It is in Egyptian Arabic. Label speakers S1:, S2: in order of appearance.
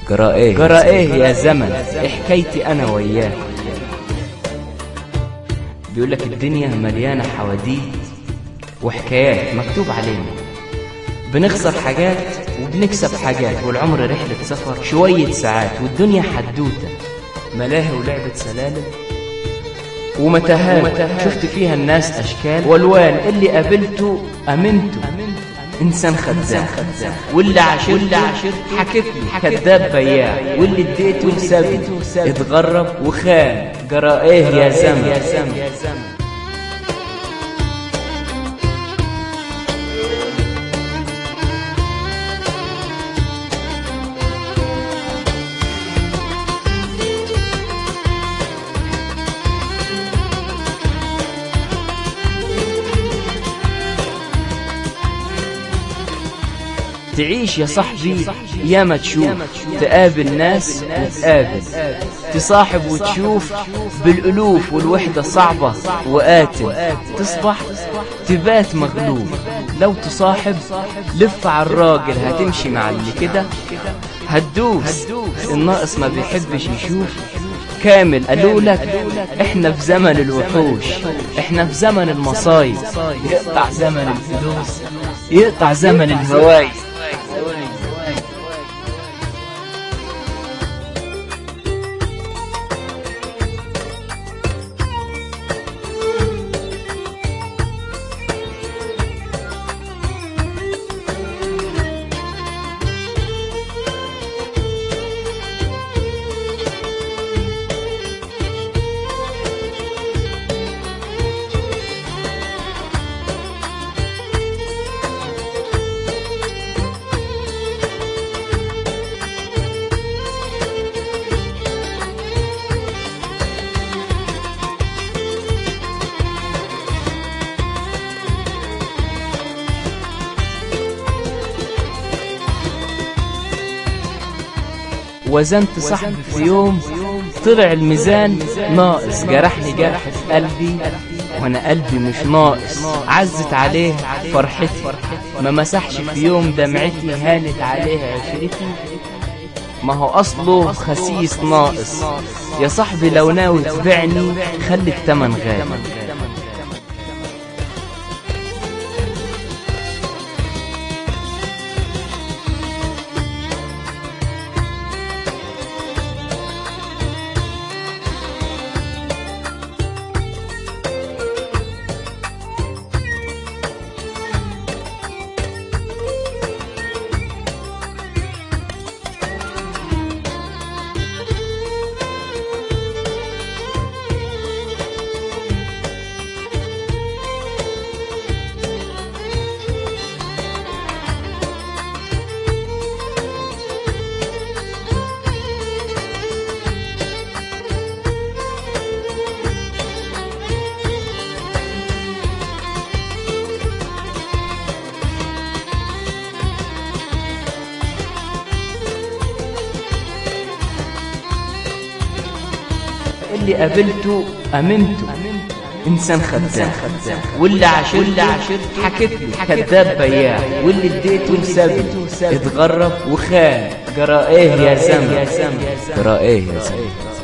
S1: جرى ايه جرى ايه يا زمن إيه حكايتي انا وياه بيقولك الدنيا مليانة حواديت وحكايات مكتوب علينا بنخسر حاجات وبنكسب حاجات والعمر رحلة سفر شوية ساعات والدنيا حدوتة ملاهي ولعبة سلالم ومتاهات شفت فيها الناس أشكال والوان اللي قابلته أمنته إنسان خدام واللي عاشرته حكيت لي كذاب بياع واللي اديته وسابني اتغرب وخان جرى ايه يا زمن تعيش يا صاحبي يا ما تشوف تقابل ناس وتقابل تصاحب وتشوف بالألوف والوحدة صعبة وقاتل تصبح تبات مغلوب لو تصاحب لف على الراجل هتمشي مع اللي كده هتدوس الناقص ما بيحبش يشوف كامل قالوا لك احنا في زمن الوحوش احنا في زمن المصايب يقطع زمن الفلوس يقطع زمن الهوايب وزنت صاحبي في يوم طلع الميزان ناقص جرحني جرح في قلبي وانا قلبي مش ناقص عزت عليه فرحتي ما مسحش في يوم دمعتي هانت عليها عشرتي ما هو اصله خسيس ناقص يا صاحبي لو ناوي تبيعني خلي التمن غالي اللي قابلته أمنته إنسان خدام واللي عاشرته حكيت لي كذاب بياع واللي اديته وسابني اتغرب وخان جرى ايه يا زمن جرى ايه يا زمن